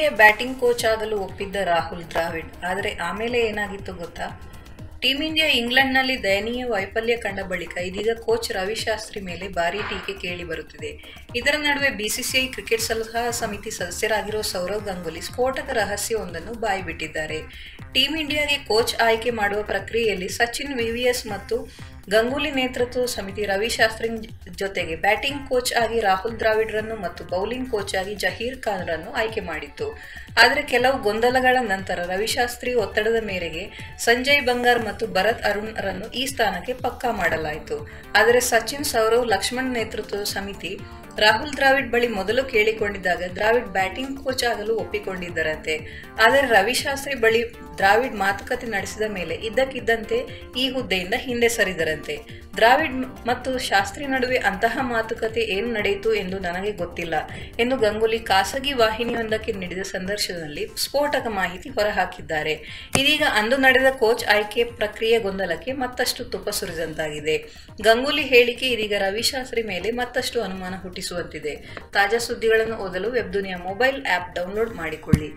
India batting coach ಆಗಲು ಒಪ್ಪಿದ್ದ ರಾಹುಲ್ ದ್ರಾವಿಡ್ ಆದರೆ ಆಮೇಲೆ ಏನಾಗಿತ್ತು ಗೊತ್ತಾ ಟೀಂ ಇಂಡಿಯಾ ಇಂಗ್ಲೆಂಡ್ನಲ್ಲಿ ದಯನೀಯ ವೈಫಲ್ಯ ಕಂಡ ಬಳಿಕ ಇದೀಗ ಕೋಚ್ ರವಿಶಾಸ್ತ್ರಿ ಮೇಲೆ ಭಾರೀ ಟೀಕೆ ಕೇಳಿ ಬರುತ್ತಿದೆ ಇದರ ನಡುವೆ ಬಿಸಿಸಿಐ ಕ್ರಿಕೆಟ್ ಸಲಹಾ ಸಮಿತಿ ಸದಸ್ಯರಾಗಿರೋ ಸೌರವ್ ಗಂಗೂಲಿ ಸ್ಫೋಟಕ ರಹಸ್ಯವೊಂದನ್ನು ಬಾಯಿಬಿಟ್ಟಿದ್ದಾರೆ ಟೀಂ ಇಂಡಿಯಾಗೆ ಕೋಚ್ ಆಯ್ಕೆ ಮಾಡುವ ಪ್ರಕ್ರಿಯೆಯಲ್ಲಿ ಸಚಿನ್ ವಿವಿಎಸ್ ಮತ್ತು ಗಂಗೂಲಿ ನೇತೃತ್ವ ಸಮಿತಿ ರವಿಶಾಸ್ತ್ರಿ ಜೊತೆಗೆ ಬ್ಯಾಟಿಂಗ್ ಕೋಚ್ ಆಗಿ ರಾಹುಲ್ ದ್ರಾವಿಡ್ರನ್ನು ಮತ್ತು ಬೌಲಿಂಗ್ ಕೋಚ್ ಆಗಿ ಜಹೀರ್ ಖಾನ್ರನ್ನು ಆಯ್ಕೆ ಮಾಡಿತ್ತು ಆದರೆ ಕೆಲವು ಗೊಂದಲಗಳ ನಂತರ ರವಿಶಾಸ್ತ್ರಿ ಒತ್ತಡದ ಮೇರೆಗೆ ಸಂಜಯ್ ಬಂಗಾರ್ ಮತ್ತು ಭರತ್ ಅರುಣ್ ರನ್ನು ಈ ಸ್ಥಾನಕ್ಕೆ ಪಕ್ಕಾ ಮಾಡಲಾಯಿತು ಆದರೆ ಸಚಿನ್ ಸೌರವ್ ಲಕ್ಷ್ಮಣ್ ನೇತೃತ್ವದ ಸಮಿತಿ ರಾಹುಲ್ ದ್ರಾವಿಡ್ ಬಳಿ ಮೊದಲು ಕೇಳಿಕೊಂಡಿದ್ದಾಗ ದ್ರಾವಿಡ್ ಬ್ಯಾಟಿಂಗ್ ಕೋಚ್ ಆಗಲು ಒಪ್ಪಿಕೊಂಡಿದ್ದರಂತೆ ಆದರೆ ರವಿಶಾಸ್ತ್ರಿ ಬಳಿ ದ್ರಾವಿಡ್ ಮಾತುಕತೆ ನಡೆಸಿದ ಮೇಲೆ ಇದ್ದಕ್ಕಿದ್ದಂತೆ ಈ ಹುದ್ದೆಯಿಂದ ಹಿಂದೆ ಸರಿದರಂತೆ ದ್ರಾವಿಡ್ ಮತ್ತು ಶಾಸ್ತ್ರಿ ನಡುವೆ ಅಂತಹ ಮಾತುಕತೆ ಏನು ನಡೆಯಿತು ಎಂದು ನನಗೆ ಗೊತ್ತಿಲ್ಲ ಎಂದು ಗಂಗೂಲಿ ಖಾಸಗಿ ವಾಹಿನಿಯೊಂದಕ್ಕೆ ನೀಡಿದ ಸಂದರ್ಶನದಲ್ಲಿ ಸ್ಫೋಟಕ ಮಾಹಿತಿ ಹೊರಹಾಕಿದ್ದಾರೆ ಇದೀಗ ಅಂದು ನಡೆದ ಕೋಚ್ ಆಯ್ಕೆ ಪ್ರಕ್ರಿಯೆ ಗೊಂದಲಕ್ಕೆ ಮತ್ತಷ್ಟು ತುಪ್ಪ ಸುರಿದಂತಾಗಿದೆ ಗಂಗೂಲಿ ಹೇಳಿಕೆ ಇದೀಗ ರವಿಶಾಸ್ತ್ರಿ ಮೇಲೆ ಮತ್ತಷ್ಟು ಅನುಮಾನ ಹುಟ್ಟಿಸುವಂತಿದೆ ತಾಜಾ ಸುದ್ದಿಗಳನ್ನು ಓದಲು Webdunia mobile app download ಮಾಡಿಕೊಳ್ಳಿ